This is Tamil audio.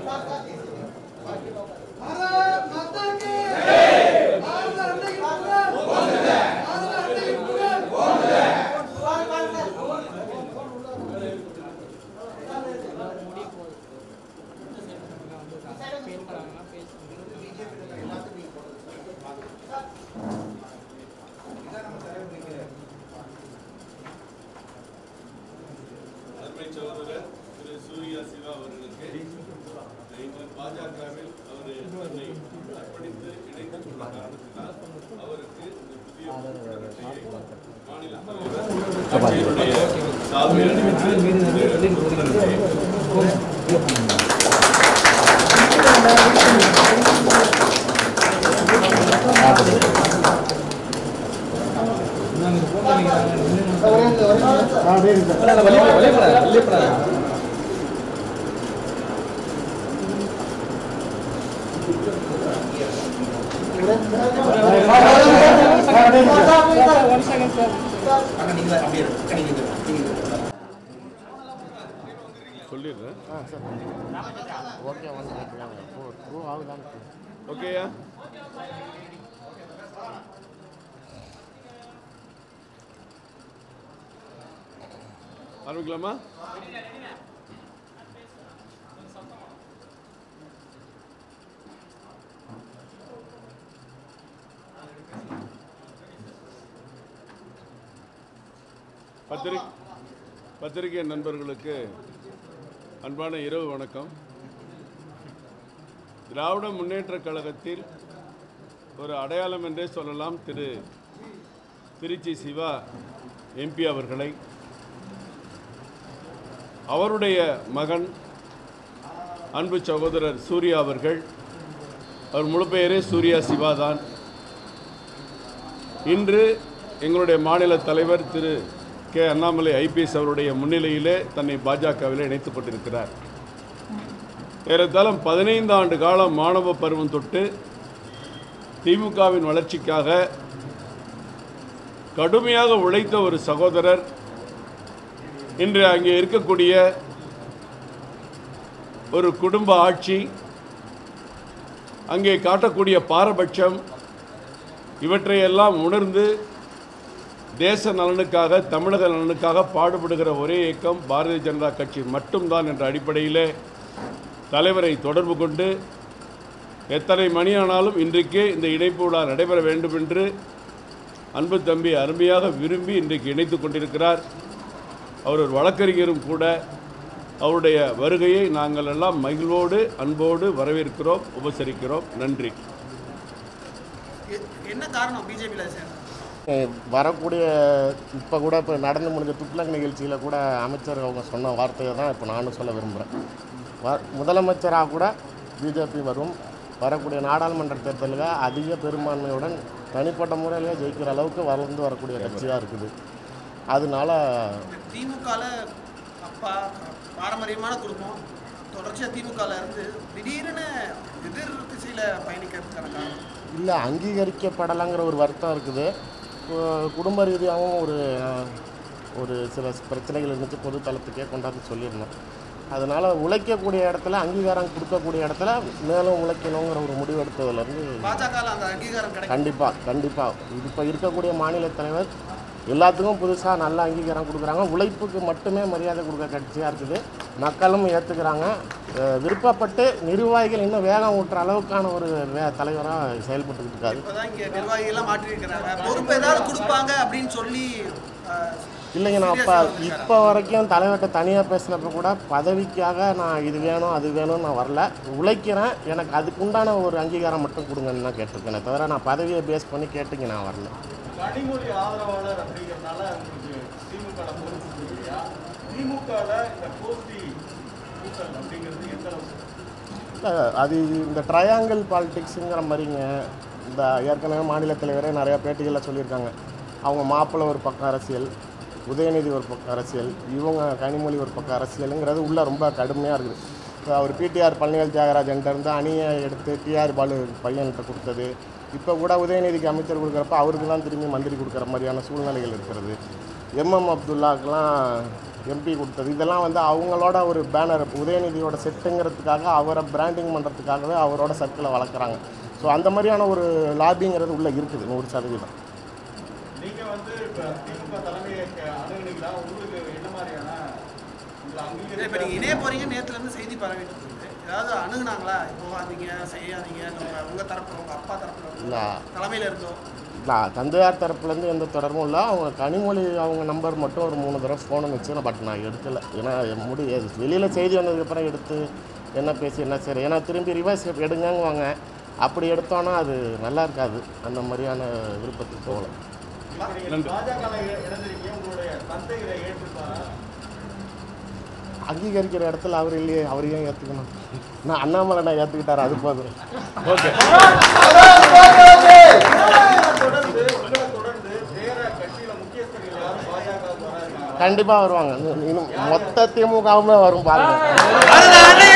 அருமை சகோதரர் திரு சூர்யா சிவா அவர்களுக்கு எங்கள் பாஜகவில் அவர் தன்னை அர்ப்பணித்து இணைத்துக் கொண்ட காரணத்தினால் அவருக்கு இந்த புதிய புத்தகத்தை மாநில தலைவர் கட்சியினுடைய சாதனை அணிவித்து சொல்லிடுறேன் ஓகே வந்து கேட்குறாங்க ப்ரூவ் ஆகுதான்னு ஓகேயா ஆரம்பிக்கலாமா பத்திரிகை பத்திரிகை நண்பர்களுக்கு அன்பான இரவு வணக்கம் திராவிட முன்னேற்றக் கழகத்தில் ஒரு அடையாளம் என்றே சொல்லலாம் திரு திருச்சி சிவா எம்பி அவர்களை அவருடைய மகன் அன்பு சகோதரர் சூர்யா அவர்கள் அவர் முழு பெயரே சூர்யா சிவா தான் இன்று எங்களுடைய மாநில தலைவர் திரு கே அண்ணாமலை ஐபிஎஸ் அவருடைய முன்னிலையிலே தன்னை பாஜகவில் இணைத்துக் கொண்டிருக்கிறார் ஏறத்தாழ பதினைந்து ஆண்டு காலம் மாணவ பருவம் தொட்டு திமுகவின் வளர்ச்சிக்காக கடுமையாக உழைத்த ஒரு சகோதரர் இன்று அங்கே இருக்கக்கூடிய ஒரு குடும்ப ஆட்சி அங்கே காட்டக்கூடிய பாரபட்சம் இவற்றையெல்லாம் உணர்ந்து தேச நலனுக்காக தமிழக நலனுக்காக பாடுபடுகிற ஒரே இயக்கம் பாரதிய ஜனதா கட்சி மட்டும்தான் என்ற அடிப்படையிலே தலைவரை தொடர்பு கொண்டு எத்தனை மணி ஆனாலும் இன்றைக்கே இந்த இணைப்பு விழா நடைபெற வேண்டும் என்று அன்பு தம்பி அருமையாக விரும்பி இன்றைக்கு இணைத்துக் கொண்டிருக்கிறார் அவர் ஒரு வழக்கறிஞரும் கூட அவருடைய வருகையை நாங்கள் எல்லாம் மகிழ்வோடு அன்போடு வரவேற்கிறோம் உபசரிக்கிறோம் நன்றி எ- என்ன காரணம் பிஜேபியில் சார் வரக்கூடிய இப்போ கூட இப்போ நடந்து முடிஞ்ச துக்ளக் நிகழ்ச்சியில் கூட அமைச்சர் அவங்க சொன்ன வார்த்தையை தான் இப்போ நானும் சொல்ல விரும்புகிறேன் வ முதலமைச்சராக கூட பிஜேபி வரும் வரக்கூடிய நாடாளுமன்ற தேர்தலில் அதிக பெரும்பான்மையுடன் தனிப்பட்ட முறையிலே ஜெயிக்கிற அளவுக்கு வளர்ந்து வரக்கூடிய கட்சியாக இருக்குது அதனால திமுகவில் அப்பா பாரம்பரியமான குடும்பம் தொடர்ச்சியாக திமுகவில் இருந்து திடீர்னு எதிர் திசையில் பயணிக்கிறதுக்கான காரணம் இல்லை அங்கீகரிக்கப்படலைங்கிற ஒரு வருத்தம் இருக்குது கு- குடும்ப ரீதியாகவும் ஒரு ஒரு சில பிரச்சனைகள் இருந்துச்சு பொது தளத்துக்கே கொண்டாந்து சொல்லியிருந்தேன் அதனால் உழைக்கக்கூடிய இடத்துல அங்கீகாரம் கொடுக்கக்கூடிய இடத்துல மேலும் உழைக்கணுங்கிற ஒரு முடிவு எடுத்ததுலேருந்து பாஜகவில் அந்த அங்கீகாரம் கிடைக்கும் கண்டிப்பாக கண்டிப்பாக இப்போ இருக்கக்கூடிய மாநில தலைவர் எல்லாத்துக்கும் புதுசாக நல்ல அங்கீகாரம் கொடுக்குறாங்க உழைப்புக்கு மட்டுமே மரியாதை கொடுக்க கட்சியாக இருக்குது மக்களும் ஏற்றுக்கிறாங்க விருப்பப்பட்டு நிர்வாகிகள் இன்னும் வேகம் ஊட்டுற அளவுக்கான ஒரு வே தலைவராக செயல்பட்டுக்கிட்டு இருக்காரு இப்போதான் இங்கே நிர்வாகிகள்லாம் மாற்றி இருக்கிறாங்க பொறுப்பு ஏதாவது கொடுப்பாங்க அப்படின்னு சொல்லி அஹ், இல்லைங்க நான் அப்போ இப்போ வரைக்கும் தலைவர்கிட்ட தனியாக பேசினப்ப கூட பதவிக்காக நான் இது வேணும் அது வேணும்னு நான் வரல உழைக்கிறேன் எனக்கு அதுக்குண்டான ஒரு அங்கீகாரம் மட்டும் கொடுங்கன்னு தான் கேட்டிருக்கேனே தவிர நான் பதவியை பேஸ் பண்ணி கேட்டுங்க நான் வரல கனிமொழி ஆதரவாளர் அப்படிங்கிறதுனால உங்களுக்கு திமுக பொறுப்பு இல்லையா திமுகவில் இந்த போட்டி கூட்டல் அப்படிங்கிறது எந்த அளவுக்கு இல்லை அது இந்த ட்ரையாங்கிள் பாலிடிக்ஸுங்கிற மாதிரிங்க இந்த ஏற்கனவே மாநில தலைவரே நிறையா பேட்டிகளில் சொல்லியிருக்காங்க அவங்க மாப்பிள்ளை ஒரு பக்கம் அரசியல் உதயநிதி ஒரு பக்கம் அரசியல் இவங்க கனிமொழி ஒரு பக்கம் அரசியலுங்கிறது உள்ளே ரொம்ப கடுமையாக இருக்குது இப்போ அவர் பிடிஆர் பழனிவேல் தியாகராஜன்ட்ட இருந்து அணியை எடுத்து டிஆர் பாலு பையன்கிட்ட கொடுத்தது இப்போ கூட உதயநிதிக்கு அமைச்சர் கொடுக்குறப்ப அவருக்கு தான் திரும்பி மந்திரி கொடுக்குற மாதிரியான சூழ்நிலைகள் இருக்கிறது எம்எம் அப்துல்லாக்கெலாம் எம்பி கொடுத்தது இதெல்லாம் வந்து அவங்களோட ஒரு பேனர் உதயநிதியோட செட்டுங்கிறதுக்காக அவரை பிராண்டிங் பண்ணுறதுக்காகவே அவரோட சர்க்கிளை வளர்க்குறாங்க ஸோ அந்த மாதிரியான ஒரு லாபிங்கிறது உள்ளே இருக்குது நூறு சதவீதம் நீங்க வந்து இப்ப திமுக தலைமையை க- அணுகுனீங்களா உங்களுக்கு என்ன மாதிரியான உங்களை இல்லை, இப்போ அங்கீகரிக்க நீங்கள் இணைய போறீங்க நேத்துல இருந்து செய்தி பரவிட்டு இருக்குது ஏதாவது அணுகுனாங்களா போகாதீங்க செய்யாதீங்க உங்க உங்க தரப்புல உங்க அப்பா தரப்புல இல்லை தலைமையில இருந்தோ இல்லை தந்தையார் தரப்புலேருந்து எந்த தொடர்பும் இல்லை அவங்க கனிமொழி அவங்க நம்பர் மட்டும் ஒரு மூணு தடவை ஃபோனை வச்சு பட் நான் எடுக்கலை ஏன்னா முடி வெளியில் செய்தி வந்ததுக்கப்புறம் எடுத்து என்ன பேசி என்ன சரி ஏன்னா திரும்பி ரிவர்ஸ் எடுங்கங்குவாங்க அப்படி எடுத்தோன்னா அது நல்லா இருக்காது அந்த மாதிரியான விருப்பத்துக்கு போகல இப்ப நீங்க நன்றி. பாஜக ல இணைஞ்சிருக்கீங்க உங்களுடைய தந்தை இதை ஏற்றுப்பாரா அங்கீகரிக்கிற இடத்துல அவர் இல்லையே அவர் ஏன் ஏற்றுக்கணும் நான் அண்ணாமலை நான் ஏற்றுக்கிட்டார் அது போதும் ஓகே தொடர்ந்து உங்களை தொடர்ந்து வேற கட்சியில முக்கியஸ்தர்கள் யாரும் பாஜக வராங்க கண்டிப்பாக வருவாங்க இன்னும் மொத்த திமுகவுமே வரும் பாருங்க அதுதான்